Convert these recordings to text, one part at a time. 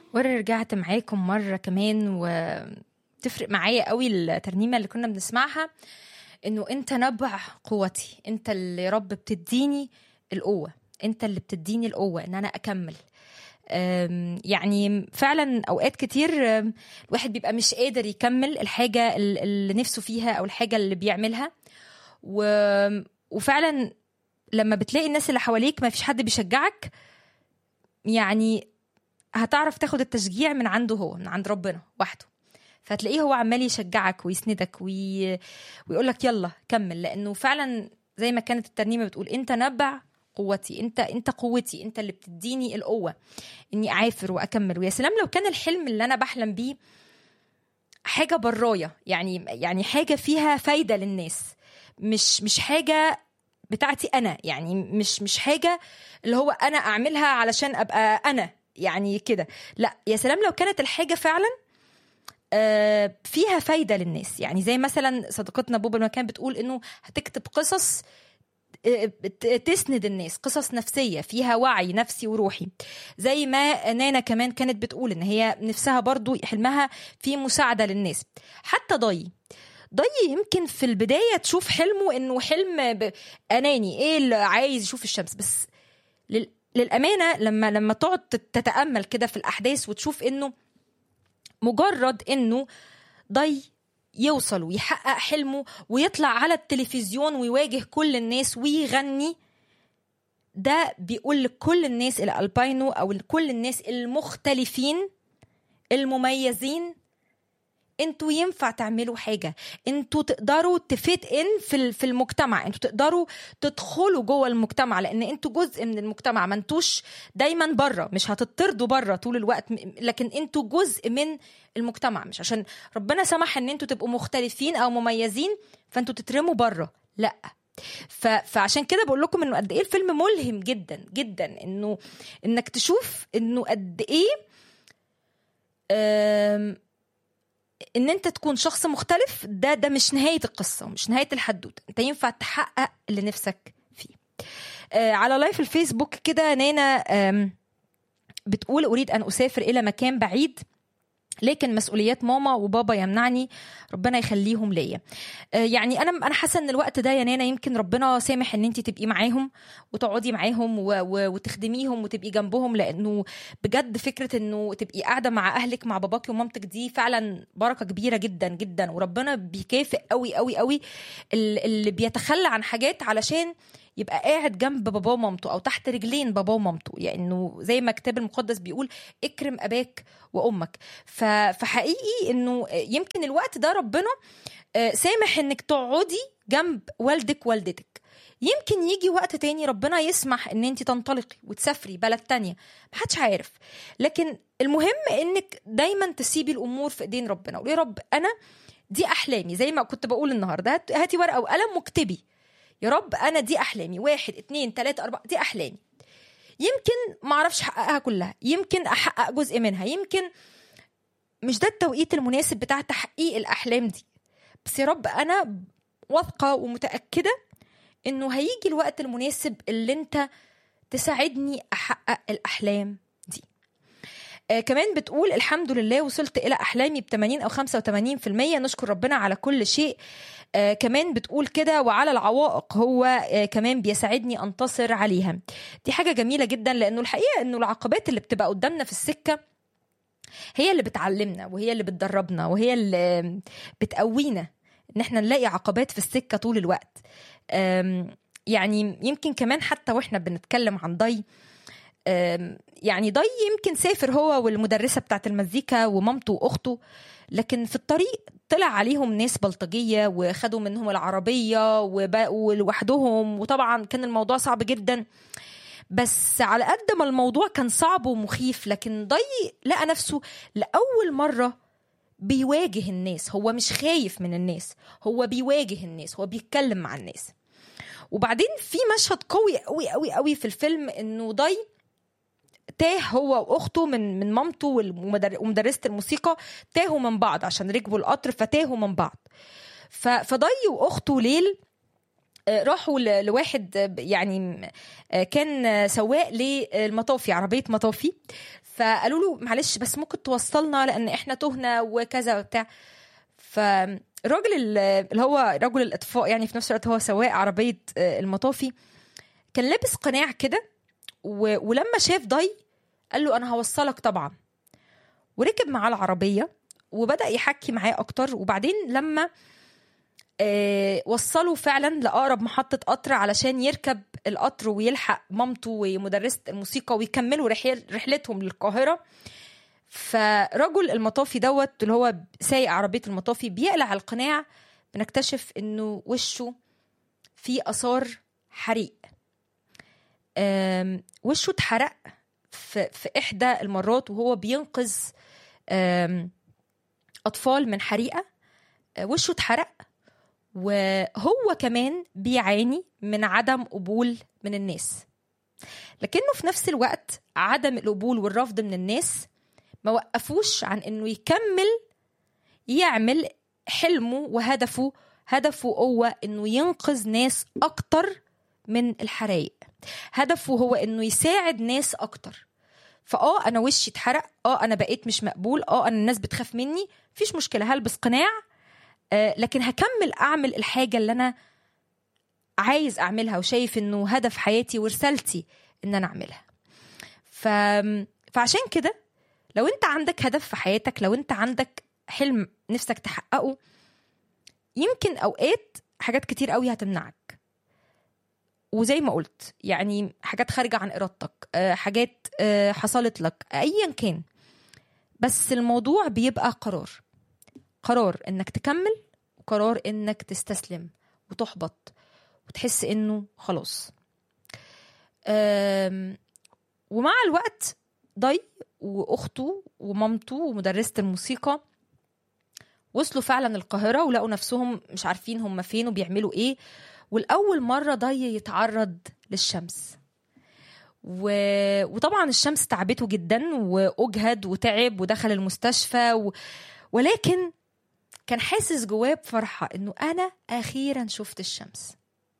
ورجعت معاكم مرة كمان وتفرق معايا قوي الترنيمة اللي كنا بنسمعها انه انت نبع قوتي انت اللي يا رب بتديني القوة انت اللي بتديني القوة ان انا اكمل أم، يعني فعلا اوقات كتير أم، الواحد بيبقى مش قادر يكمل الحاجة ال- اللي نفسه فيها او الحاجة اللي بيعملها و... وفعلا لما بتلاقي الناس اللي حواليك ما فيش حد بيشجعك يعني هتعرف تاخد التشجيع من عنده هو من عند ربنا وحده فتلاقيه هو عمال يشجعك ويسندك وي... ويقول لك يلا كمل لانه فعلا زي ما كانت الترنيمه بتقول انت نبع قوتي انت انت قوتي انت اللي بتديني القوه اني اعافر واكمل ويا سلام لو كان الحلم اللي انا بحلم بيه حاجه برايا يعني يعني حاجه فيها فايده للناس مش مش حاجه بتاعتي انا يعني مش مش حاجه اللي هو انا اعملها علشان ابقى انا يعني كده لا يا سلام لو كانت الحاجه فعلا آه، فيها فايده للناس يعني زي مثلا صديقتنا بوبا لما كانت بتقول انه هتكتب قصص آه، بت- تسند الناس قصص نفسية فيها وعي نفسي وروحي زي ما نانا كمان كانت بتقول ان هي نفسها برضو حلمها في مساعدة للناس حتى ضي ضي يمكن في البداية تشوف حلمه انه حلم ب- اناني ايه اللي عايز يشوف الشمس بس لل... للأمانة لما لما تقعد تت- تتأمل كده في الأحداث وتشوف انه مجرد انه ضي يوصل ويحقق حلمه ويطلع على التلفزيون ويواجه كل الناس ويغني ده بيقول لكل الناس الالباينو او لكل الناس المختلفين المميزين انتوا ينفع تعملوا حاجه انتوا تقدروا تفيت ان في ال- في المجتمع انتوا تقدروا تدخلوا جوه المجتمع لان انتوا جزء من المجتمع ما انتوش دايما بره مش هتطردوا بره طول الوقت م- لكن انتوا جزء من المجتمع مش عشان ربنا سمح ان انتوا تبقوا مختلفين او مميزين فانتوا تترموا بره لا ف... فعشان كده بقول لكم انه قد ايه الفيلم ملهم جدا جدا انه انك تشوف انه قد ايه أم... ان انت تكون شخص مختلف ده ده مش نهايه القصه ومش نهايه الحدوته انت ينفع تحقق اللي نفسك فيه آه على لايف الفيسبوك كده نانا آم، بتقول اريد ان اسافر الى مكان بعيد لكن مسؤوليات ماما وبابا يمنعني ربنا يخليهم ليا آه، يعني انا انا حاسه ان الوقت ده يا نانا يمكن ربنا سامح ان انت تبقي معاهم وتقعدي معاهم و- و- وتخدميهم وتبقي جنبهم لانه بجد فكره انه تبقي قاعده مع اهلك مع باباكي ومامتك دي فعلا بركه كبيره جدا جدا وربنا بيكافئ قوي قوي قوي ال- اللي بيتخلى عن حاجات علشان يبقى قاعد جنب باباه ومامته او تحت رجلين باباه ومامته يعني انه زي ما الكتاب المقدس بيقول اكرم اباك وامك ف- فحقيقي انه يمكن الوقت ده ربنا آه، سامح انك تقعدي جنب والدك والدتك يمكن يجي وقت تاني ربنا يسمح ان انت تنطلقي وتسافري بلد تانية محدش عارف لكن المهم انك دايما تسيبي الامور في ايدين ربنا قولي يا رب انا دي احلامي زي ما كنت بقول النهارده هات- هاتي ورقه وقلم واكتبي يا رب انا دي احلامي واحد اتنين تلاته اربعه دي احلامي يمكن ما اعرفش احققها كلها يمكن احقق جزء منها يمكن مش ده التوقيت المناسب بتاع تحقيق الاحلام دي بس يا رب انا واثقه ومتاكده انه هيجي الوقت المناسب اللي انت تساعدني احقق الاحلام دي آه كمان بتقول الحمد لله وصلت الى احلامي ب 80 او 85% نشكر ربنا على كل شيء آه كمان بتقول كده وعلى العوائق هو آه كمان بيساعدني انتصر عليها دي حاجه جميله جدا لانه الحقيقه انه العقبات اللي بتبقى قدامنا في السكه هي اللي بتعلمنا وهي اللي بتدربنا وهي اللي بتقوينا ان احنا نلاقي عقبات في السكه طول الوقت أم، يعني يمكن كمان حتى واحنا بنتكلم عن ضي أم، يعني ضي يمكن سافر هو والمدرسه بتاعت المزيكا ومامته واخته لكن في الطريق طلع عليهم ناس بلطجيه وخدوا منهم العربيه وبقوا لوحدهم وطبعا كان الموضوع صعب جدا بس على قد ما الموضوع كان صعب ومخيف لكن ضي لقى نفسه لأول مرة بيواجه الناس هو مش خايف من الناس هو بيواجه الناس هو بيتكلم مع الناس وبعدين في مشهد قوي قوي قوي قوي في الفيلم انه ضي تاه هو واخته من من مامته والمدر- ومدرسه الموسيقى تاهوا من بعض عشان ركبوا القطر فتاهوا من بعض ف- فضي واخته ليل آه، راحوا ل- لواحد آه، يعني آه، كان آه، سواق للمطافي عربيه مطافي فقالوا له معلش بس ممكن توصلنا لان احنا تهنا وكذا وبتاع فالراجل ال- اللي هو رجل الاطفاء يعني في نفس الوقت هو سواق عربيه آه، المطافي كان لابس قناع كده و- ولما شاف ضي قال له انا هوصلك طبعا وركب معاه العربيه وبدا يحكي معاه اكتر وبعدين لما آه، وصلوا فعلا لاقرب محطه قطر علشان يركب القطر ويلحق مامته ومدرسه الموسيقى ويكملوا رحل- رحلتهم للقاهره فرجل المطافي دوت اللي هو سايق عربيه المطافي بيقلع القناع بنكتشف انه وشه فيه اثار حريق آم، وشه اتحرق في, في احدى المرات وهو بينقذ آم، اطفال من حريقه آه، وشه اتحرق وهو كمان بيعاني من عدم قبول من الناس لكنه في نفس الوقت عدم القبول والرفض من الناس ما وقفوش عن انه يكمل يعمل حلمه وهدفه هدفه هو انه ينقذ ناس اكتر من الحرايق هدفه هو انه يساعد ناس اكتر فاه انا وشي اتحرق اه انا بقيت مش مقبول اه انا الناس بتخاف مني مفيش مشكله هلبس قناع آه لكن هكمل اعمل الحاجه اللي انا عايز اعملها وشايف انه هدف حياتي ورسالتي ان انا اعملها ف... فعشان كده لو انت عندك هدف في حياتك لو انت عندك حلم نفسك تحققه يمكن اوقات حاجات كتير قوي هتمنعك وزي ما قلت يعني حاجات خارجة عن إرادتك آه، حاجات آه، حصلت لك أيا كان بس الموضوع بيبقى قرار قرار إنك تكمل وقرار إنك تستسلم وتحبط وتحس إنه خلاص آم، ومع الوقت ضي واخته ومامته ومدرسه الموسيقى وصلوا فعلا القاهره ولقوا نفسهم مش عارفين هم فين وبيعملوا ايه والاول مره ضي يتعرض للشمس و... وطبعا الشمس تعبته جدا واجهد وتعب ودخل المستشفى و... ولكن كان حاسس جواه بفرحه انه انا اخيرا شفت الشمس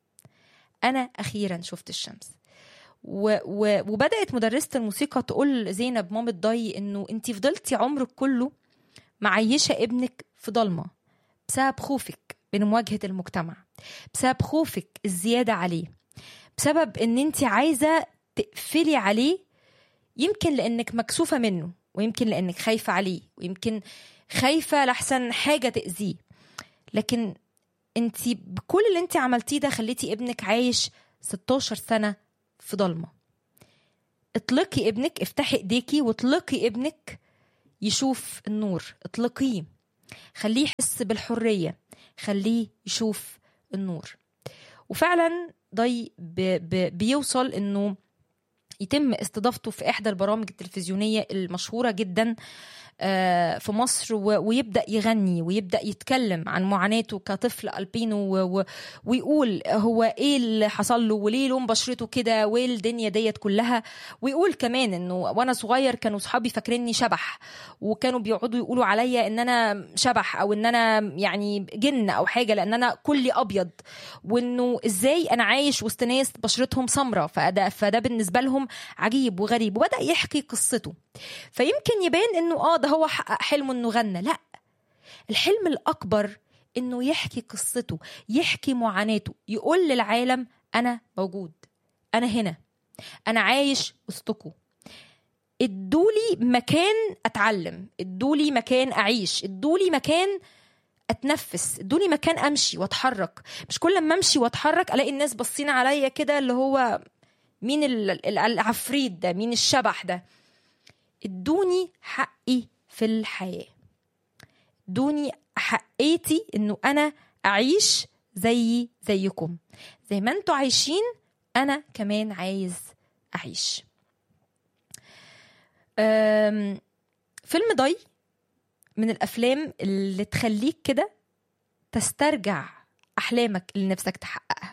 انا اخيرا شفت الشمس و... و... وبدات مدرسه الموسيقى تقول لزينب مامة ضي انه انت فضلتي عمرك كله معيشه ابنك في ضلمه بسبب خوفك من مواجهه المجتمع بسبب خوفك الزياده عليه بسبب ان انت عايزه تقفلي عليه يمكن لانك مكسوفه منه ويمكن لانك خايفه عليه ويمكن خايفه لحسن حاجه تاذيه لكن انت بكل اللي انت عملتيه ده خليتي ابنك عايش 16 سنه في ضلمه اطلقي ابنك افتحي ايديكي واطلقي ابنك يشوف النور اطلقيه خليه يحس بالحريه خليه يشوف النور وفعلا ضي ب... ب... بيوصل انه يتم استضافته في احدى البرامج التلفزيونيه المشهوره جدا في مصر ويبدا يغني ويبدا يتكلم عن معاناته كطفل البينو ويقول هو ايه اللي حصل له وليه لون بشرته كده وايه الدنيا ديت كلها ويقول كمان انه وانا صغير كانوا اصحابي فاكريني شبح وكانوا بيقعدوا يقولوا عليا ان انا شبح او ان انا يعني جن او حاجه لان انا كلي ابيض وانه ازاي انا عايش وسط ناس بشرتهم سمراء فده فده بالنسبه لهم عجيب وغريب وبدا يحكي قصته فيمكن يبان انه اه ده هو حقق حلمه انه غنى لا الحلم الاكبر انه يحكي قصته يحكي معاناته يقول للعالم انا موجود انا هنا انا عايش وسطكم ادولي مكان اتعلم ادولي مكان اعيش ادولي مكان اتنفس ادوني مكان امشي واتحرك مش كل ما امشي واتحرك الاقي الناس باصين عليا كده اللي هو مين العفريت ده مين الشبح ده ادوني حقي في الحياة ادوني حقيتي انه انا اعيش زي زيكم زي ما انتوا عايشين انا كمان عايز اعيش فيلم ضي من الافلام اللي تخليك كده تسترجع احلامك اللي نفسك تحققها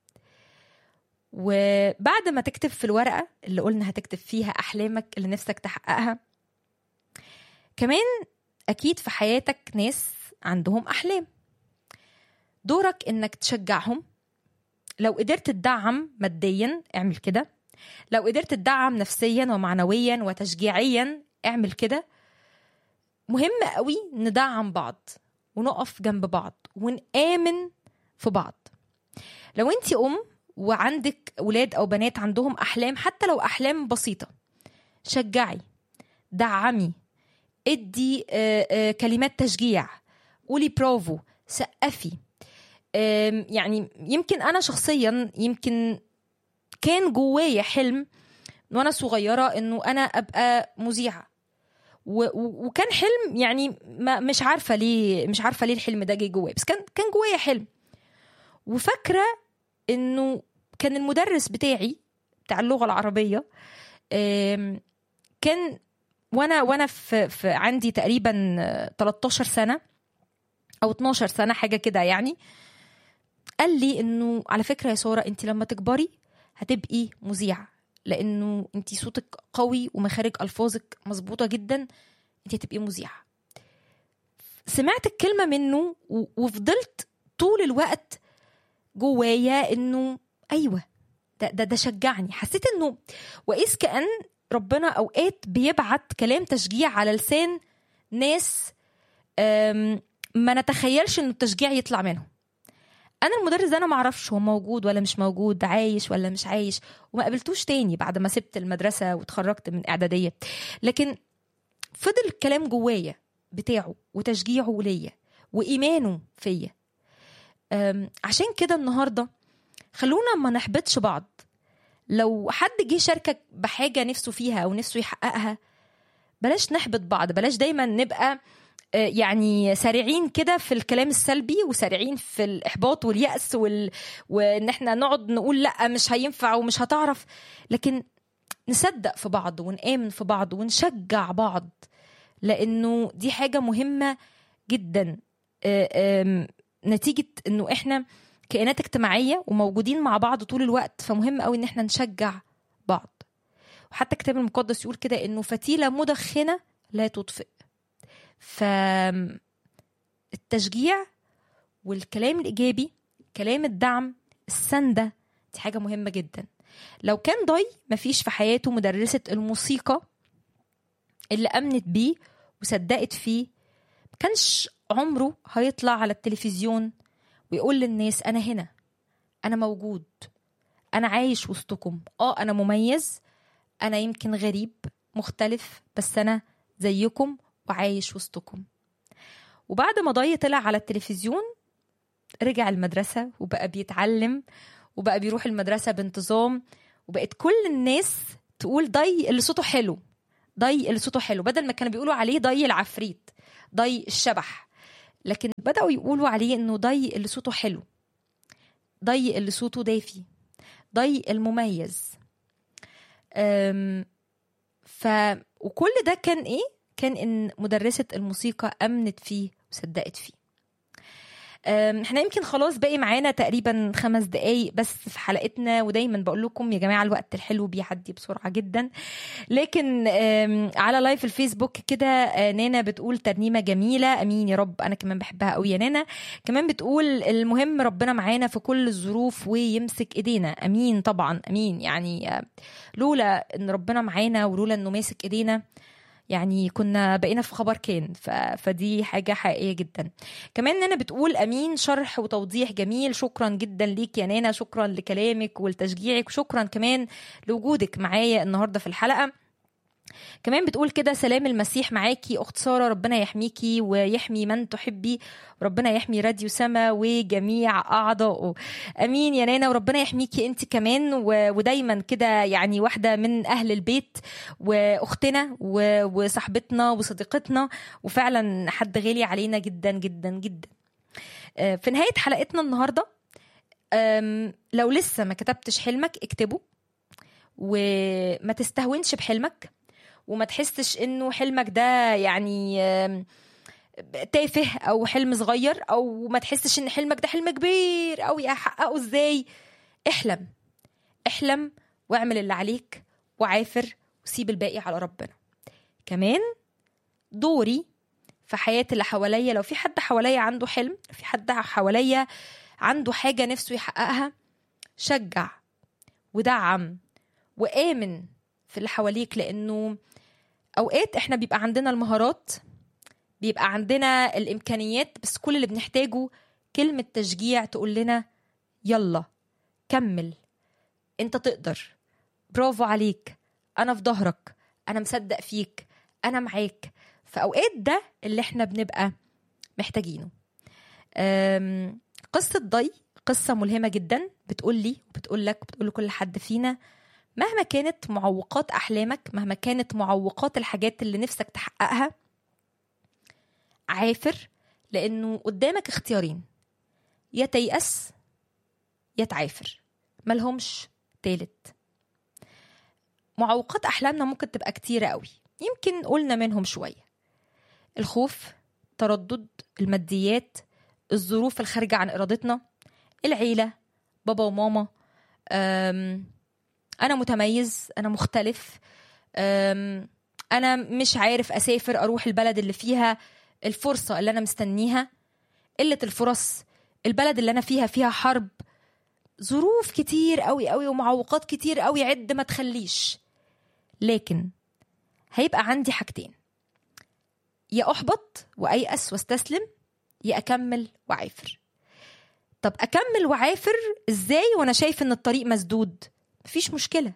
وبعد ما تكتب في الورقة اللي قلنا هتكتب فيها أحلامك اللي نفسك تحققها كمان أكيد في حياتك ناس عندهم أحلام دورك إنك تشجعهم لو قدرت تدعم ماديا اعمل كده لو قدرت تدعم نفسيا ومعنويا وتشجيعيا اعمل كده مهم قوي ندعم بعض ونقف جنب بعض ونآمن في بعض لو انت ام وعندك ولاد او بنات عندهم احلام حتى لو احلام بسيطه شجعي دعمي ادي آه، آه، كلمات تشجيع قولي برافو سقفي آم، يعني يمكن انا شخصيا يمكن كان جوايا حلم من وانا صغيره انه انا ابقى مذيعه و- و- وكان حلم يعني ما مش عارفه ليه مش عارفه ليه الحلم ده جه جوايا بس كان كان جوايا حلم وفاكره انه كان المدرس بتاعي بتاع اللغه العربيه آم، كان وانا وانا في, في عندي تقريبا آه، 13 سنه او 12 سنه حاجه كده يعني قال لي انه على فكره يا ساره انت لما تكبري هتبقي مذيعه لانه انت صوتك قوي ومخارج الفاظك مظبوطه جدا انت هتبقي مذيعه سمعت الكلمه منه و- وفضلت طول الوقت جوايا انه ايوه ده ده, ده شجعني حسيت انه واذ كان ربنا اوقات بيبعت كلام تشجيع على لسان ناس أم، ما نتخيلش انه التشجيع يطلع منهم انا المدرس ده انا ما اعرفش هو موجود ولا مش موجود عايش ولا مش عايش وما قابلتوش تاني بعد ما سبت المدرسه واتخرجت من اعداديه لكن فضل الكلام جوايا بتاعه وتشجيعه ليا وايمانه فيا أم، عشان كده النهارده خلونا ما نحبطش بعض لو حد جه شاركك بحاجه نفسه فيها او نفسه يحققها بلاش نحبط بعض بلاش دايما نبقى آه، يعني سارعين كده في الكلام السلبي وسارعين في الاحباط واليأس وال... وان احنا نقعد نقول لا مش هينفع ومش هتعرف لكن نصدق في بعض ونآمن في بعض ونشجع بعض لانه دي حاجه مهمه جدا آه، آم، نتيجه انه احنا كائنات اجتماعيه وموجودين مع بعض طول الوقت فمهم قوي ان احنا نشجع بعض وحتى الكتاب المقدس يقول كده انه فتيله مدخنه لا تطفئ فالتشجيع والكلام الايجابي كلام الدعم السنده دي حاجه مهمه جدا لو كان ضي مفيش في حياته مدرسه الموسيقى اللي امنت بيه وصدقت فيه كانش عمره هيطلع على التلفزيون ويقول للناس انا هنا انا موجود انا عايش وسطكم اه انا مميز انا يمكن غريب مختلف بس انا زيكم وعايش وسطكم وبعد ما ضي طلع على التلفزيون رجع المدرسة وبقى بيتعلم وبقى بيروح المدرسة بانتظام وبقت كل الناس تقول ضي اللي صوته حلو ضي اللي صوته حلو بدل ما كانوا بيقولوا عليه ضي العفريت ضي الشبح لكن بدأوا يقولوا عليه انه ضي اللي صوته حلو ضي اللي صوته دافي ضي المميز أم ف وكل ده كان ايه كان ان مدرسه الموسيقى امنت فيه وصدقت فيه أم، احنا يمكن خلاص باقي معانا تقريبا خمس دقايق بس في حلقتنا ودايما بقول لكم يا جماعه الوقت الحلو بيعدي بسرعه جدا لكن أم، على لايف الفيسبوك كده آه، نانا بتقول ترنيمه جميله امين يا رب انا كمان بحبها قوي يا نانا كمان بتقول المهم ربنا معانا في كل الظروف ويمسك ايدينا امين طبعا امين يعني آه، لولا ان ربنا معانا ولولا انه ماسك ايدينا يعني كنا بقينا في خبر كان ف... فدي حاجة حقيقية جدا كمان نانا بتقول أمين شرح وتوضيح جميل شكرا جدا ليك يا نانا شكرا لكلامك ولتشجيعك وشكرا كمان لوجودك معايا النهاردة في الحلقة كمان بتقول كده سلام المسيح معاكي اخت ساره ربنا يحميكي ويحمي من تحبي وربنا يحمي راديو سما وجميع اعضائه امين يا نانا وربنا يحميكي انت كمان و... ودايما كده يعني واحده من اهل البيت واختنا و... وصاحبتنا وصديقتنا وفعلا حد غالي علينا جدا جدا جدا آه، في نهايه حلقتنا النهارده أم، لو لسه ما كتبتش حلمك اكتبه وما تستهونش بحلمك وما تحسش انه حلمك ده يعني آم، تافه او حلم صغير او ما تحسش ان حلمك ده حلم كبير قوي احققه ازاي احلم احلم واعمل اللي عليك وعافر وسيب الباقي على ربنا كمان دوري في حياة اللي حواليا لو في حد حواليا عنده حلم لو في حد حواليا عنده حاجة نفسه يحققها شجع ودعم وآمن في اللي حواليك لأنه أوقات إحنا بيبقى عندنا المهارات بيبقى عندنا الإمكانيات بس كل اللي بنحتاجه كلمة تشجيع تقول لنا يلا كمل انت تقدر برافو عليك انا في ظهرك انا مصدق فيك انا معاك في اوقات ده اللي احنا بنبقى محتاجينه أم، قصة ضي قصة ملهمة جدا بتقول لي وبتقول لك وبتقول لكل حد فينا مهما كانت معوقات أحلامك مهما كانت معوقات الحاجات اللي نفسك تحققها عافر لأنه قدامك اختيارين يا تيأس يا تعافر ملهمش تالت معوقات أحلامنا ممكن تبقى كتيرة قوي يمكن قلنا منهم شوية الخوف تردد الماديات الظروف الخارجة عن إرادتنا العيلة بابا وماما أم، أنا متميز أنا مختلف أم، أنا مش عارف أسافر أروح البلد اللي فيها الفرصة اللي أنا مستنيها قلة الفرص البلد اللي أنا فيها فيها حرب ظروف كتير قوي قوي ومعوقات كتير قوي عد ما تخليش لكن هيبقى عندي حاجتين يا احبط وايأس واستسلم يا اكمل وعافر طب اكمل وعافر ازاي وانا شايف ان الطريق مسدود مفيش مشكله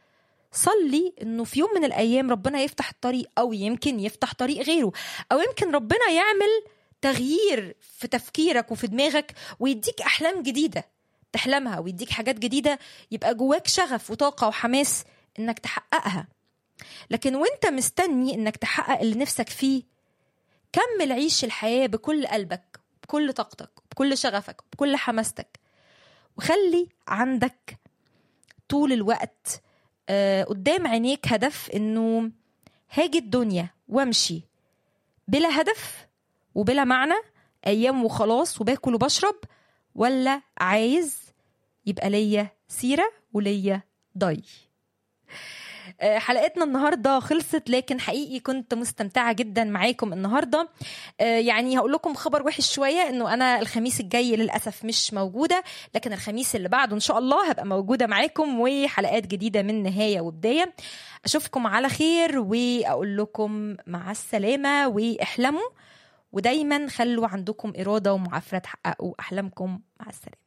صلي انه في يوم من الايام ربنا يفتح الطريق او يمكن يفتح طريق غيره او يمكن ربنا يعمل تغيير في تفكيرك وفي دماغك ويديك احلام جديده تحلمها ويديك حاجات جديده يبقى جواك شغف وطاقه وحماس انك تحققها لكن وانت مستني انك تحقق اللي نفسك فيه كمل عيش الحياه بكل قلبك بكل طاقتك بكل شغفك بكل حماستك وخلي عندك طول الوقت آه، قدام عينيك هدف انه هاجي الدنيا وامشي بلا هدف وبلا معنى ايام وخلاص وباكل وبشرب ولا عايز يبقى ليا سيره وليا ضي آه، حلقتنا النهارده خلصت لكن حقيقي كنت مستمتعه جدا معاكم النهارده آه، يعني هقول لكم خبر وحش شويه انه انا الخميس الجاي للاسف مش موجوده لكن الخميس اللي بعده ان شاء الله هبقى موجوده معاكم وحلقات جديده من نهايه وبدايه اشوفكم على خير واقول لكم مع السلامه واحلموا ودايما خلوا عندكم اراده ومعافره تحققوا احلامكم مع السلامه